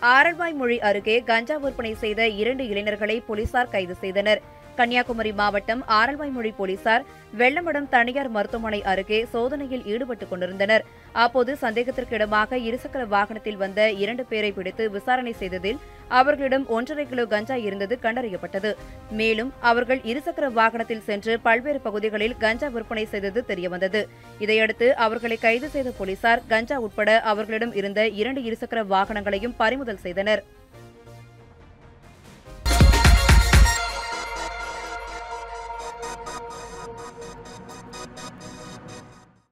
ஆரல்வாய்மொழி அருகே கஞ்சா விற்பனை செய்த இரண்டு இளைஞர்களை போலீசார் கைது செய்தனர் கன்னியாகுமரி மாவட்டம் ஆரல்வாய்மொழி போலீசார் வெள்ளமடம் தனியார் மருத்துவமனை அருகே சோதனையில் ஈடுபட்டுக் கொண்டிருந்தனர் அப்போது சந்தேகத்திற்கிடமாக இருசக்கர வாகனத்தில் வந்த இரண்டு பேரை பிடித்து விசாரணை செய்ததில் அவர்களிடம் ஒன்றரை கிலோ கஞ்சா இருந்தது கண்டறியப்பட்டது மேலும் அவர்கள் இருசக்கர வாகனத்தில் சென்று பல்வேறு பகுதிகளில் கஞ்சா விற்பனை செய்தது தெரியவந்தது இதையடுத்து அவர்களை கைது செய்த போலீசார் கஞ்சா உட்பட அவர்களிடம் இருந்த இரண்டு இருசக்கர வாகனங்களையும் பறிமுதல் செய்தனர்